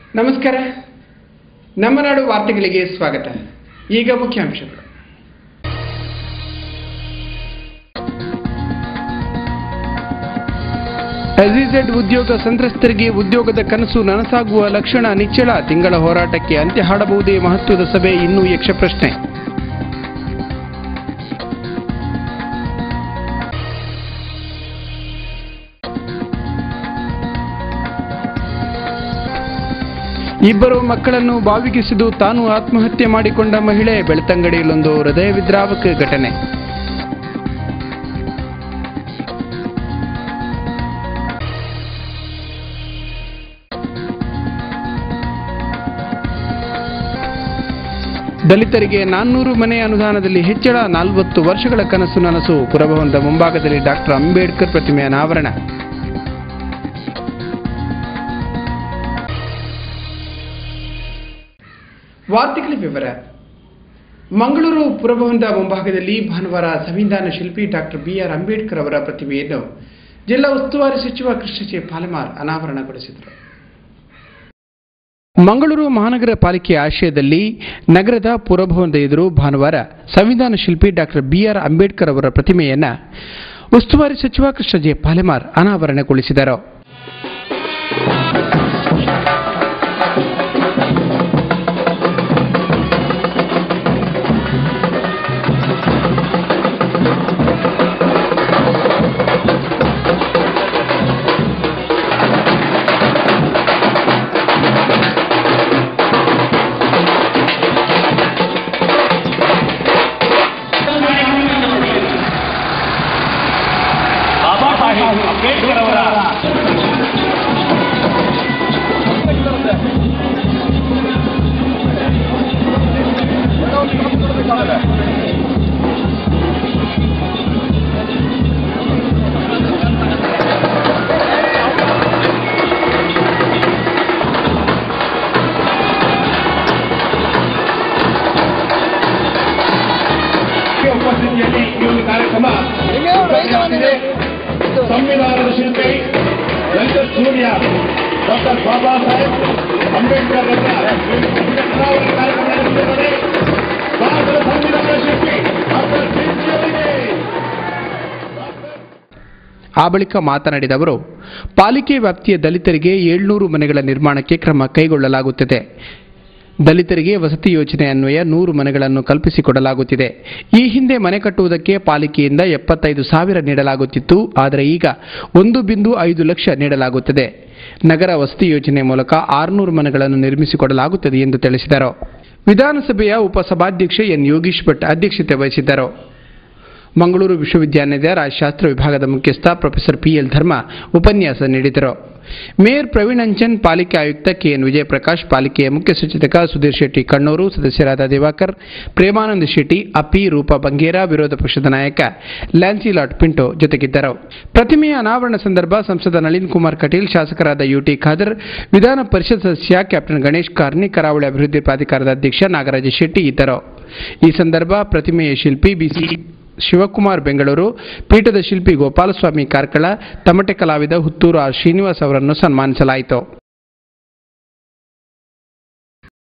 ನಮಸ್ಕಾರ ನಮ್ಮ ನಾಡು ವಾರ್ತೆಗಳಿಗೆ ಸ್ವಾಗತ ಈಗ ಮುಖ್ಯಾಂಶಗಳು ಎಸ್ಇಝೆಡ್ ಉದ್ಯೋಗ ಸಂತ್ರಸ್ತರಿಗೆ ಉದ್ಯೋಗದ ಕನಸು ನನಸಾಗುವ ಲಕ್ಷಣ ನಿಚ್ಚಳ ತಿಂಗಳ ಹೋರಾಟಕ್ಕೆ ಅಂತ್ಯ ಹಾಡಬಹುದೇ ಮಹತ್ವದ ಸಭೆ ಇನ್ನೂ ಯಕ್ಷ ಪ್ರಶ್ನೆ ಇಬ್ಬರು ಮಕ್ಕಳನ್ನು ಬಾವಿಗಿಸಿದು ತಾನು ಆತ್ಮಹತ್ಯೆ ಮಾಡಿಕೊಂಡ ಮಹಿಳೆ ಬೆಳ್ತಂಗಡಿಯಲ್ಲೊಂದು ಹೃದಯ ವಿದ್ರಾವಕ ಘಟನೆ ದಲಿತರಿಗೆ ನಾನ್ನೂರು ಮನೆ ಅನುದಾನದಲ್ಲಿ ಹೆಚ್ಚಳ ನಲವತ್ತು ವರ್ಷಗಳ ಕನಸು ನನಸು ಪುರಭವನದ ಮುಂಭಾಗದಲ್ಲಿ ಡಾಕ್ಟರ್ ಅಂಬೇಡ್ಕರ್ ಪ್ರತಿಮೆ ಅನಾವರಣ ವಾರ್ತೆಗಳ ವಿವರ ಮಂಗಳೂರು ಪುರಭವನದ ಮುಂಭಾಗದಲ್ಲಿ ಭಾನುವಾರ ಸಂವಿಧಾನ ಶಿಲ್ಪಿ ಡಾಕ್ಟರ್ ಬಿಆರ್ ಅಂಬೇಡ್ಕರ್ ಅವರ ಪ್ರತಿಮೆಯನ್ನು ಜಿಲ್ಲಾ ಉಸ್ತುವಾರಿ ಸಚಿವ ಕೃಷ್ಣಜೆ ಪಾಲಮಾರ್ ಅನಾವರಣಗೊಳಿಸಿದರು ಮಂಗಳೂರು ಮಹಾನಗರ ಪಾಲಿಕೆಯ ಆಶಯದಲ್ಲಿ ನಗರದ ಪುರಭವನದ ಎದುರು ಭಾನುವಾರ ಸಂವಿಧಾನ ಶಿಲ್ಪಿ ಡಾಕ್ಟರ್ ಬಿಆರ್ ಅಂಬೇಡ್ಕರ್ ಅವರ ಪ್ರತಿಮೆಯನ್ನ ಉಸ್ತುವಾರಿ ಸಚಿವ ಕೃಷ್ಣಜೆ ಪಾಲೆಮಾರ್ ಅನಾವರಣಗೊಳಿಸಿದರು ಬಾಬಾ ಸಾಹೇಬ್ ಅಂಬೇಡ್ಕರ್ ಅವರ ಉಪಸ್ಥಿತಿಯಲ್ಲಿ ಈ ಒಂದು ಕಾರ್ಯಕ್ರಮ ಉದ್ಘಾಟನೆಯಾಗಿದೆ. ಸಂವಿಧಾನದ ಶಿಲ್ಪಿ ಲಲಿತ ಸೂರ್ಯ ಡಾಕ್ಟರ್ ಬಾಬಾ ಸಾಹೇಬ್ ಅಂಬೇಡ್ಕರ್ ಅವರ ಅನಾವರಣ ಕಾರ್ಯಕ್ರಮ ನಡೆಸುತ್ತಿದ್ದಾರೆ ಭಾರತದ ಸಂವಿಧಾನದ ಶಿಲ್ಪಿ ಡಾಕ್ಟರ್ ಅವರಿಗೆ ಆ ಬಳಿಕ ಮಾತನಾಡಿದ ಅವರು ಪಾಲಿಕೆ ವ್ಯಾಪ್ತಿಯ ದಲಿತರಿಗೆ ಏಳ್ನೂರು ಮನೆಗಳ ನಿರ್ಮಾಣಕ್ಕೆ ಕ್ರಮ ಕೈಗೊಳ್ಳಲಾಗುತ್ತದೆ ದಲಿತರಿಗೆ ವಸತಿ ಯೋಜನೆ ಅನ್ವಯ ನೂರು ಮನೆಗಳನ್ನು ಕಲ್ಪಿಸಿಕೊಡಲಾಗುತ್ತಿದೆ ಈ ಹಿಂದೆ ಮನೆ ಕಟ್ಟುವುದಕ್ಕೆ ಪಾಲಿಕೆಯಿಂದ ಎಪ್ಪತ್ತೈದು ಸಾವಿರ ನೀಡಲಾಗುತ್ತಿತ್ತು ಆದರೆ ಈಗ ಒಂದು ಬಿಂದು ಐದು ಲಕ್ಷ ನೀಡಲಾಗುತ್ತದೆ ನಗರ ವಸತಿ ಯೋಜನೆ ಮೂಲಕ ಆರುನೂರು ಮನೆಗಳನ್ನು ನಿರ್ಮಿಸಿಕೊಡಲಾಗುತ್ತದೆ ಎಂದು ತಿಳಿಸಿದರು ವಿಧಾನಸಭೆಯ ಉಪಸಭಾಧ್ಯಕ್ಷ ಎನ್ ಯೋಗೀಶ್ ಭಟ್ ಅಧ್ಯಕ್ಷತೆ ವಹಿಸಿದ್ದರು ಮಂಗಳೂರು ವಿಶ್ವವಿದ್ಯಾಲಯದ ರಾಜಶಾಸ್ತ್ರ ವಿಭಾಗದ ಮುಖ್ಯಸ್ಥ ಪ್ರೊಫೆಸರ್ ಪಿಎಲ್ ಧರ್ಮ ಉಪನ್ಯಾಸ ನೀಡಿದರು ಮೇಯರ್ ಪ್ರವೀಣ್ ಅಂಚನ್ ಪಾಲಿಕೆ ಆಯುಕ್ತ ಕೆಎನ್ ವಿಜಯಪ್ರಕಾಶ್ ಪಾಲಿಕೆಯ ಮುಖ್ಯ ಸಚೇತಕ ಸುಧೀರ್ ಶೆಟ್ಟಿ ಕಣ್ಣೂರು ಸದಸ್ಯರಾದ ದಿವಾಕರ್ ಪ್ರೇಮಾನಂದ ಶೆಟ್ಟಿ ಅಪಿ ರೂಪಾ ಬಂಗೇರ ವಿರೋಧ ಪಕ್ಷದ ನಾಯಕ ಲ್ಯಾನ್ಸಿಲಾಟ್ ಪಿಂಟೋ ಜೊತೆಗಿದ್ದರು ಪ್ರತಿಮೆಯ ಅನಾವರಣ ಸಂದರ್ಭ ಸಂಸದ ನಳಿನ್ ಕುಮಾರ್ ಕಟೀಲ್ ಶಾಸಕರಾದ ಯುಟಿ ಖಾದರ್ ವಿಧಾನ ಪರಿಷತ್ ಸದಸ್ಯ ಕ್ಯಾಪ್ಟನ್ ಗಣೇಶ್ ಕಾರ್ನಿ ಕರಾವಳಿ ಅಭಿವೃದ್ಧಿ ಪ್ರಾಧಿಕಾರದ ಅಧ್ಯಕ್ಷ ನಾಗರಾಜ ಶೆಟ್ಟಿ ಇದ್ದರು ಈ ಸಂದರ್ಭ ಪ್ರತಿಮೆಯ ಶಿಲ್ಪಿ ಬಿಸಿ ಶಿವಕುಮಾರ್ ಬೆಂಗಳೂರು ಪೀಠದ ಶಿಲ್ಪಿ ಗೋಪಾಲಸ್ವಾಮಿ ಕಾರ್ಕಳ ತಮಟೆ ಕಲಾವಿದ ಹುತ್ತೂರು ಆರ್ ಶ್ರೀನಿವಾಸ್ ಅವರನ್ನು ಸನ್ಮಾನಿಸಲಾಯಿತು